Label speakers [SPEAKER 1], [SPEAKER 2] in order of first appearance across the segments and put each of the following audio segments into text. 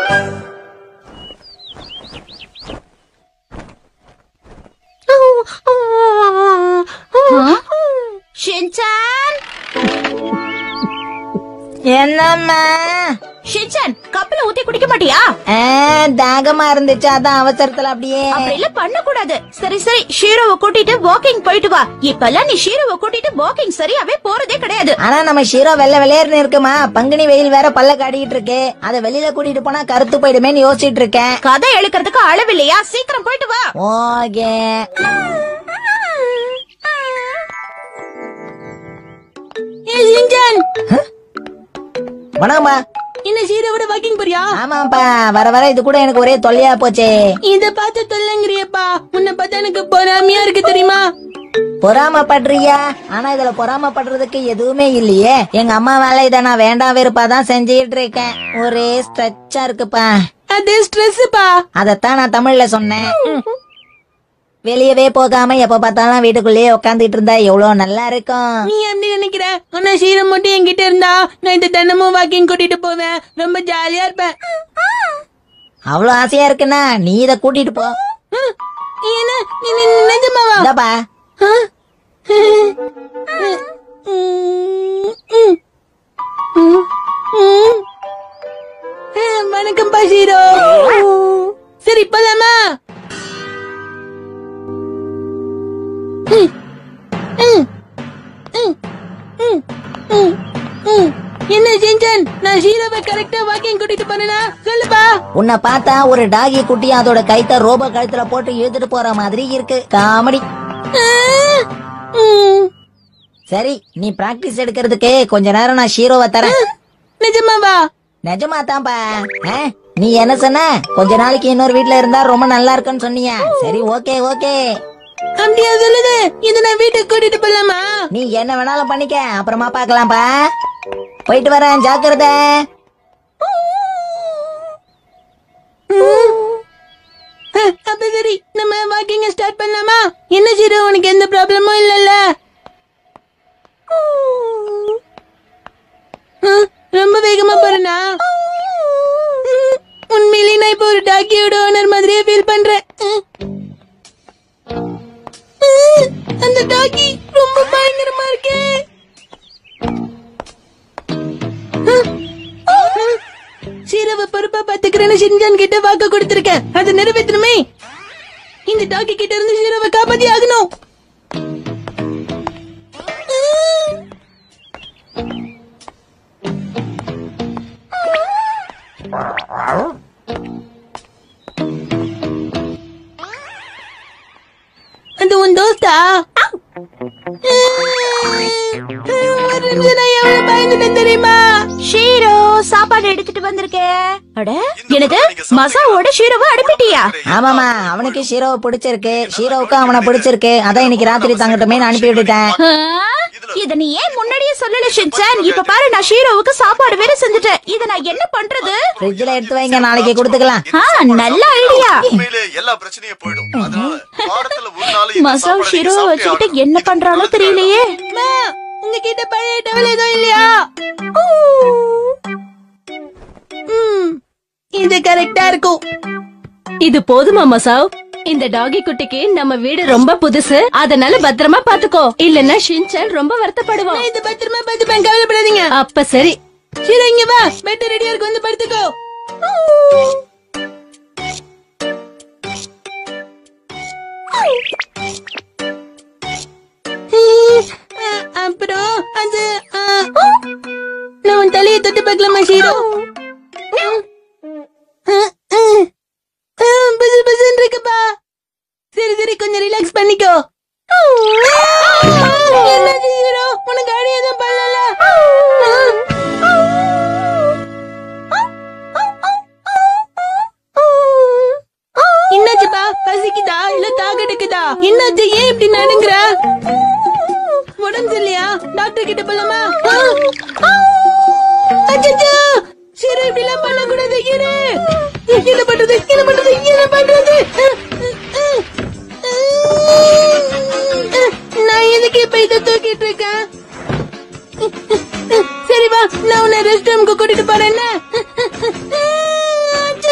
[SPEAKER 1] Shinchan
[SPEAKER 2] என்னம்மா
[SPEAKER 1] Shinchan கப்பல ஊத்தி குடிக்க மாட்டியா
[SPEAKER 2] ஆ, தாகமா இருந்துச்சு அதான் அவசரத்துல அப்படியே
[SPEAKER 1] அப்படி எல்லாம் பண்ண கூடாது சரி சரி ஷீரோவை கூட்டிட்டு வாக்கிங் போயிட்டு வா இப்பெல்லாம் நீ ஷீரோவை கூட்டிட்டு வாக்கிங் சரியாவே போறதே கிடையாது
[SPEAKER 2] ஆனா நம்ம ஷீரோ வெள்ளை வெள்ளையர்னு இருக்குமா பங்குனி வெயில் வேற பல்ல காட்டிட்டு இருக்கு அத வெளியில கூட்டிட்டு போனா கருத்து போயிடுமேன்னு யோசிச்சிட்டு இருக்கேன்
[SPEAKER 1] கதை எழுக்கிறதுக்கு அளவில்லையா சீக்கிரம் போயிட்டு வா
[SPEAKER 2] ஓகே வணக்கம்மா
[SPEAKER 3] என்ன சீரோட வாக்கிங் போறியா
[SPEAKER 2] ஆமாப்பா வர வர இது கூட எனக்கு ஒரே தொல்லையா போச்சே
[SPEAKER 3] இத பார்த்து தொல்லங்கிறியப்பா உன்னை பார்த்தா எனக்கு பொறாமையா இருக்கு தெரியுமா
[SPEAKER 2] பொறாமப்படுறியா ஆனா இதுல பொறாமப்படுறதுக்கு எதுவுமே இல்லையே எங்க அம்மா வேலை இத நான் வேண்டாம் வெறுப்பா தான் செஞ்சுட்டு இருக்கேன் ஒரே ஸ்ட்ரெச்சா இருக்குப்பா
[SPEAKER 3] அது ஸ்ட்ரெஸ்ப்பா
[SPEAKER 2] அதத்தான் நான் தமிழ்ல சொன்னேன் வெளியவே போகாம எப்ப பார்த்தாலும் வீட்டுக்குள்ளேயே உட்காந்துட்டு இருந்தா எவ்வளவு நல்லா இருக்கும்
[SPEAKER 3] நீ எப்படி நினைக்கிற ஆனா சீரம் மட்டும் என்கிட்ட இருந்தா நான் இந்த தினமும் வாக்கிங் கூட்டிட்டு போவேன் ரொம்ப ஜாலியா இருப்பேன்
[SPEAKER 2] அவ்வளவு ஆசையா இருக்குன்னா நீ இத கூட்டிட்டு போ
[SPEAKER 3] ஹம், நீ என்ன நீ நீ நிஜமாவா
[SPEAKER 2] இந்தாப்பா
[SPEAKER 3] ஆ? ம், ம். ம், ம். ஆ, வணக்கம் பஷீரோ சரி போலாமா ம், ம், ம், ம், ம், ம். என்ன செஞ்சன் நான் ஷீரோவை கரெக்டா வாக்கிங் கூட்டிட்டு போனேனா சொல்லுப்பா
[SPEAKER 2] உன்னை பார்த்தா ஒரு டாகி குட்டி அதோட கைத்த ரோபோ கழுத்துல போட்டு இழுத்துட்டு போற மாதிரி இருக்கு காமெடி
[SPEAKER 3] ஆ, ம்.
[SPEAKER 2] சரி நீ பிராக்டிஸ் எடுக்கிறதுக்கு கொஞ்ச நேரம் நான் ஷீரோவை தரேன்
[SPEAKER 3] நிஜமாவா
[SPEAKER 2] நிஜமா தான்ப்பா ஆ? நீ என்ன சொன்ன கொஞ்ச நாளைக்கு இன்னொரு வீட்ல இருந்தா ரொம்ப நல்லா இருக்குன்னு சொன்னியா சரி ஓகே ஓகே
[SPEAKER 3] அப்படியா சொல்லுது இத நான் வீட்டுக்கு கூட்டிட்டு போலாமா
[SPEAKER 2] நீ என்ன வேணாலும் பண்ணிக்க அப்புறமா பார்க்கலாம்ப்பா போயிட்டு வரேன் ஜாக்கிரதை
[SPEAKER 3] அஹ், அப்ப சரி நம்ம வாக்கிங் ஸ்டார்ட் பண்ணலாமா என்ன ஜீரோ உனக்கு எந்த ப்ராப்ளமும் இல்லல்ல அஹ், ரொம்ப வேகமா போறேனா உம், உண்மையிலேயே நான் இப்போ ஒரு டாக்கியோட ஓனர் மாதிரியே ஃபீல் பண்றேன் அஹ். அஹ், அந்த டாக்கி ரொம்ப பயங்கரமா இருக்கே சீரவ பொறுப்பா பாத்துக்கிறேன்னு ஷின்ஜான் கிட்ட வாக்கு கொடுத்திருக்கேன் அதை நிறைவேற்றணுமே இந்த டாக்கி கிட்ட இருந்து சீரவை காப்பாத்தி ஆகணும் அது உன் தோஸ்தா ஒரு நிமிஷம் நான் எவ்வளவு பயந்துட்டேன் தெரியுமா
[SPEAKER 1] ஷீரோ சாப்பாடு எடுத்துட்டு வந்திருக்கேன் அட எனது மசாவோட ஷீரோவை அனுப்பிட்டியா
[SPEAKER 2] ஆமாமா அவனுக்கு ஷீரோவை பிடிச்சிருக்கு ஷீரோவுக்கும் அவனை பிடிச்சிருக்கு அதான் இன்னைக்கு ராத்திரி தங்கட்டுமே அனுப்பி விட்டுட்டேன்
[SPEAKER 1] ஆ? இத நீ ஏன் முன்னாடியே சொல்லல ஷின்சான் இப்ப பாரு நான் ஷீரோவுக்கு சாப்பாடு வேற செஞ்சுட்டேன் இத நான் என்ன பண்றது
[SPEAKER 2] ஃப்ரிட்ஜ்ல எடுத்து வைங்க நாளைக்கு கொடுத்துக்கலாம்
[SPEAKER 1] ஆ நல்ல ஐடியா
[SPEAKER 4] உண்மையிலே எல்லா பிரச்சனையும் போயிடும் அதனால வாரத்துல ஒரு நாள் இந்த
[SPEAKER 1] மசாவ்
[SPEAKER 4] சாப்பாடை
[SPEAKER 1] ஷீரோ
[SPEAKER 4] நீங்க சாப்பிட்டே
[SPEAKER 1] வச்சுக்கிட்டு
[SPEAKER 4] ஆகணும்.
[SPEAKER 1] என்ன பண்றானோ தெரியலையே
[SPEAKER 3] அம்மா உங்ககிட்ட பழைய டவல் எதுவும் இல்லையா ம், இது கரெக்டா இருக்கும்
[SPEAKER 5] இது போதுமா மசாவ் இந்த டாகி குட்டிக்கு நம்ம வீடு ரொம்ப புதுசு அதனால பத்திரமா பாத்துக்கோ இல்லன்னா ஷின்சான் ரொம்ப வருத்தப்படுவான்
[SPEAKER 3] நான் இது பத்திரமா பார்த்துப்பேன் கவலைப்படாதீங்க
[SPEAKER 5] அப்ப சரி
[SPEAKER 3] சரி இங்க வா பெட் ரெடியா இருக்கு வந்து படுத்துக்கோ அஹ், அப்புறம் அது அஹ், நான் உன் தலையை தொட்டு பார்க்கலாமா ஷீரோ அஹ், அஹ், அஹ், புசு புசுன்னு இருக்குப்பா சரி சரி கொஞ்சம் ரிலாக்ஸ் பண்ணிக்கோ என்னாச்சு ஷீரோ உனக்கு அடி எதுவும் பண்ணல என்னாச்சுப்பா பசிக்குதா இல்ல தாகடுக்குதா என்னாச்சு ஏன் இப்படி நடுங்குற உடம்பு இல்லையா டாக்டர் கிட்ட போலாமா அச்சச்சோ சரி இப்படி எல்லாம் பண்ணக்கூடாது இரு என்ன பண்றது என்ன பண்றது என்ன பண்றது நான் எதுக்கு இப்ப இதை தூக்கிட்டு இருக்கேன் சரி வா நான் உன்னை ரெஸ்ட் ரூமுக்கு கூட்டிட்டு போறேன்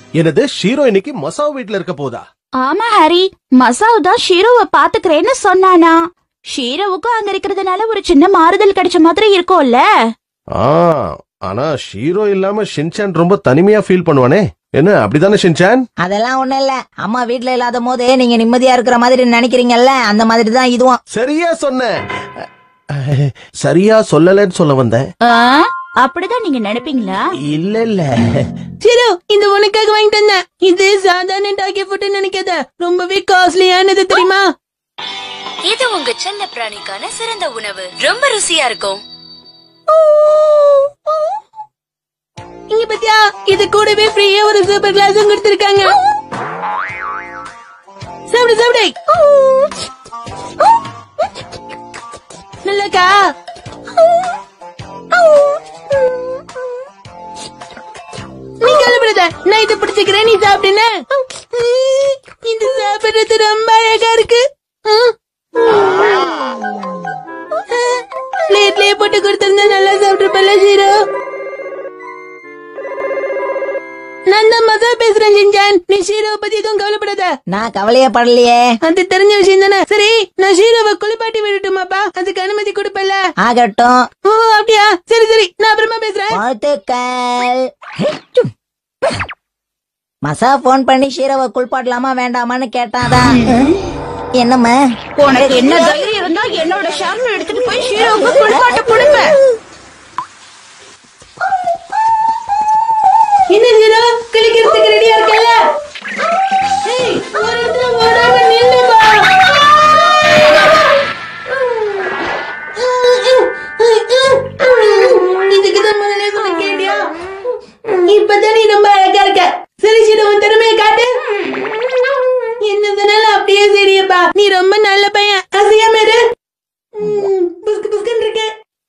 [SPEAKER 6] என்னது ஷீரோ இன்னைக்கு மசாவ் வீட்ல இருக்க போதா
[SPEAKER 1] ஆமா ஹாரி மசாவ் தான் ஷீரோவை பாத்துக்கிறேன்னு சொன்னானா ஷீரோவுக்கும் அங்க இருக்கிறதுனால ஒரு சின்ன மாறுதல் கிடைச்ச மாதிரி இருக்கும்ல
[SPEAKER 6] ஆ ஆனா ஷீரோ இல்லாம ஷின்சான் ரொம்ப தனிமையா ஃபீல் பண்ணுவானே என்ன அப்படிதானே ஷின்சான்
[SPEAKER 2] அதெல்லாம் ஒண்ணும் இல்ல அம்மா வீட்ல இல்லாத போது நீங்க நிம்மதியா இருக்கிற மாதிரி நினைக்கிறீங்கல்ல அந்த மாதிரி தான் இதுவும்
[SPEAKER 6] சரியா சொன்ன சரியா சொல்லலன்னு சொல்ல வந்தேன்
[SPEAKER 1] ஆ, அப்படிதான் நீங்க நினைப்பீங்களா
[SPEAKER 6] இல்ல இல்ல
[SPEAKER 3] சீரோ இந்த உனக்காக வாங்கிட்டு வந்தேன் இது சாதாரண டாக்கி ஃபுட் நினைக்காத ரொம்பவே காஸ்ட்லியானது தெரியுமா
[SPEAKER 7] இது உங்க செல்ல பிராணிக்கான சிறந்த உணவு ரொம்ப ருசியா இருக்கும்
[SPEAKER 3] இங்க பாத்தியா இது கூடவே ஃப்ரீயா ஒரு சூப்பர் கிளாஸும் கொடுத்திருக்காங்க சாப்பிடு சாப்பிடு நல்லாக்கா நீ கவலைப்படாத நான் இதை பிடிச்சுக்கிறேன் நீ சாப்பிடுன இது சாப்பிடுறது ரொம்ப அழகா இருக்கு பிளேட்லயே போட்டு கொடுத்திருந்தா நல்லா சாப்பிட்டுருப்பல ஜீரோ நான் தான் மதா பேசுறேன் ஜிஞ்சான் நீ ஷீரோவை பத்தி எதுவும் கவலைப்படாத
[SPEAKER 2] நான் கவலையே படலையே
[SPEAKER 3] அது தெரிஞ்ச விஷயம் தானே சரி நான் ஷீரோவை குளிப்பாட்டி விடட்டுமாப்பா அதுக்கு அனுமதி கொடுப்பல
[SPEAKER 2] ஆகட்டும்
[SPEAKER 3] ஓ அப்படியா சரி சரி நான் அப்புறமா பேசுறேன்
[SPEAKER 2] வாழ்த்துக்கள் மசா போன் பண்ணி ஷீரவை குளிப்பாட்டலாமா வேண்டாமான்னு கேட்டாதான் என்னம்மா
[SPEAKER 1] உனக்கு என்ன தைரியம் இருந்தா என்னோட ஷாம்பு எடுத்துட்டு போய் ஷீரோவுக்கு குளிப்பாட்ட கொடுப்ப
[SPEAKER 3] என்ன ஜீரோ குளிக்கிறதுக்கு ரெடியா இருக்கல ஏய், ஒரு இடத்துல ஓடாம நில்லுப்பா. இதுக்குதான் முதல்ல சொன்ன கேட்டியா இப்பதான் நீ ரொம்ப அழகா இருக்க சரி சரி உன் திறமைய காட்டு என்ன சொன்னாலும் அப்படியே சரியப்பா நீ ரொம்ப நல்ல பையன் அசையாம இரு ம், புஸ்கு புஸ்குன்னு இருக்கு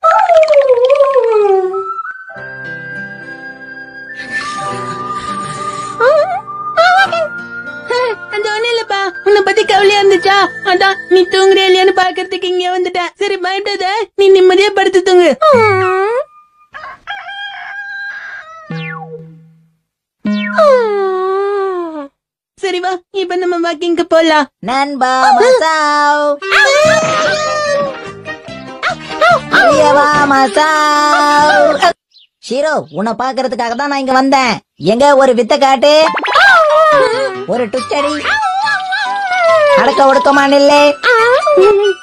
[SPEAKER 3] அது ஒண்ணும் இல்லப்பா உன்னை பத்தி கவலையா இருந்துச்சா அதான் நீ தூங்குறியா இல்லையான்னு பாக்குறதுக்கு இங்க வந்துட்டேன் சரி பயப்படாத நீ நிம்மதியா படுத்து தூங்கு சரி வா இப்ப நம்ம வாக்கிங்க்கு போலாம்
[SPEAKER 2] நண்பா மசாவ் வெளியே வா மசாவ் ஷீரோ உன்னை பாக்குறதுக்காக தான் நான் இங்க வந்தேன் எங்க ஒரு வித்த காட்டு ஒரு டுச்சடி அடக்க ஒடுக்கமா நில்லே